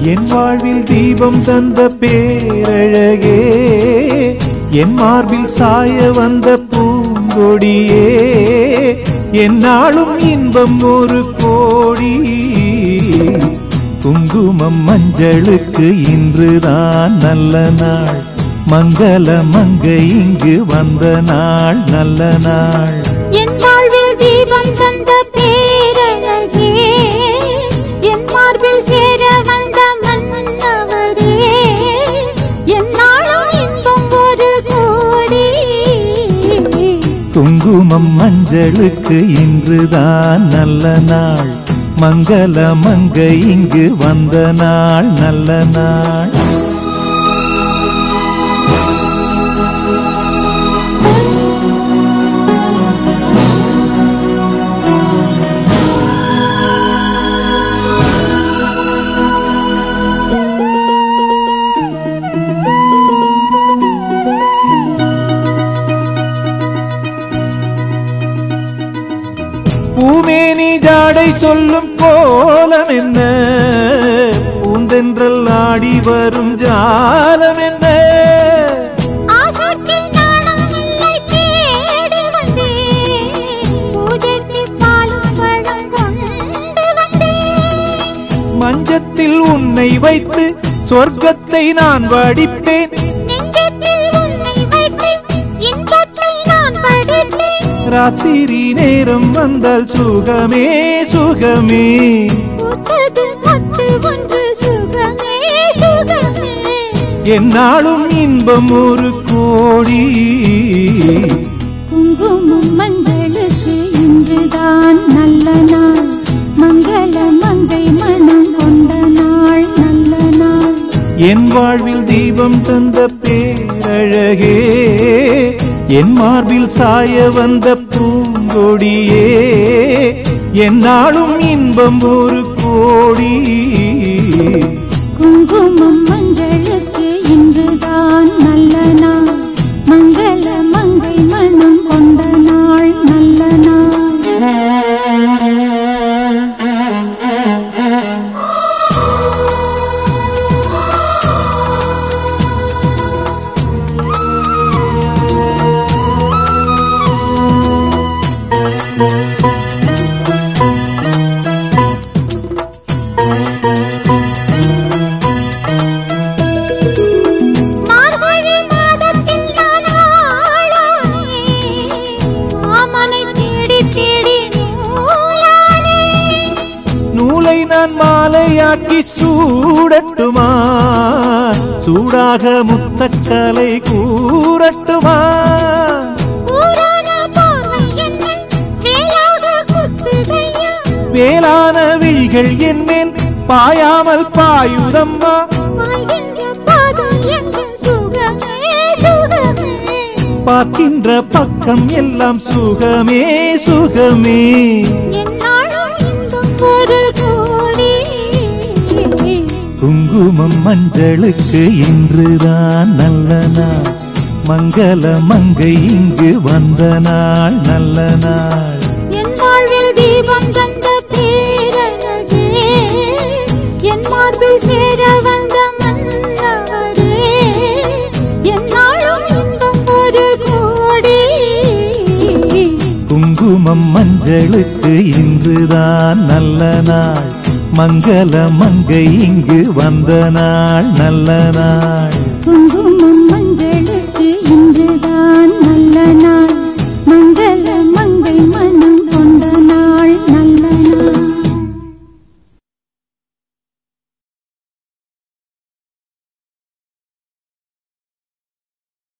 என் வாழ்வில் தீபம் தந்த பேரழகே என் மார்பில் சாய வந்த பூங்கொடியே என்னாலும் இன்பம் ஒரு கோடி குங்குமம் மஞ்சளுக்கு இன்றுதான் நல்ல நாள் மங்கள மங்கை இங்கு வந்த நாள் நல்ல நாள் என் வாழ்வில் தீபம் தந்த பேரழகே என் மார்பில் சேர வந்த மன்னவரே என்னாலும் இன்பம் ஒரு கோடி குங்குமம் மஞ்சளுக்கு இன்றுதான் நல்ல நாள் மங்கள மங்கை இங்கு வந்த நாள் நல்ல நாள் பூமேனி ஜாடை சொல்லும் கோலம் என்ன பூந்தென்றல் ஆடி வரும் ஜாலம் என்ன ஆசைக்கு நாணம் இல்லை தேடி வந்தேன் பூஜைக்கு பாலும் பழம் கொண்டு வந்தேன் மஞ்சத்தில் உன்னை வைத்து சொர்க்கத்தை நான் வடிப்பேன் நெஞ்சத்தில் உன்னை வைத்து இன்பத்தை நான் படித்தேன் ராத்திரி நேரம் வந்தால் சுகமே சுகமே பூத்தது பட்டு ஒன்று சுகமே சுகமே என்னாலும் இன்பம் ஒரு கோடி குங்குமம் மங்களுக்கு இன்றுதான் நல்ல நாள் மங்கள மங்கை மனம் கொண்ட நாள் நல்ல நாள் என் வாழ்வில் தீபம் தந்த பேரழகே என் மார்பில் சாய வந்த பூங்கொடியே என்னாலும் இன்பம் ஒரு கோடி குங்குமம் மங்களுக்கு இன்றுதான் நல்ல நாள் மங்கள மங்கை மனம் கொண்ட நாள் நல்ல மார்கழி மாதத்தில் நான் ஆளானே மாமனை தேடி தேடி நூலானே நூலை நான் மாலையாக்கி சூடட்டுமா சூடாக முத்தக்கலை கூறட்டுமா ஊரான பார்வை என்னை வேலாக குத்துதையா வேளான விழிகள் என் மேல் பாயாமல் பாயுதம்மா வாழ்கின்ற பாதம் எங்கும் சுகமே சுகமே பார்க்கின்ற பக்கம் எல்லாம் சுகமே சுகமே என்னாலும் இன்பம் ஒரு கோடி குங்குமம் மஞ்சளுக்கு இன்றுதான் நல்ல நாள் மங்கள மங்கை இங்கு வந்த நாள் நல்ல நாள் என் வாழ்வில் தீபம் தந்த பேரழகே என் மார்பில் சேர வந்த மன்னவரே என்னாலும் இன்பம் ஒரு கோடி குங்குமம் மஞ்சளுக்கு இன்றுதான் நல்ல நாள் மங்கள மங்கை இங்கு வந்த நாள் நல்ல நாள் குங்குமம் மங்களுக்கு இன்றுதான்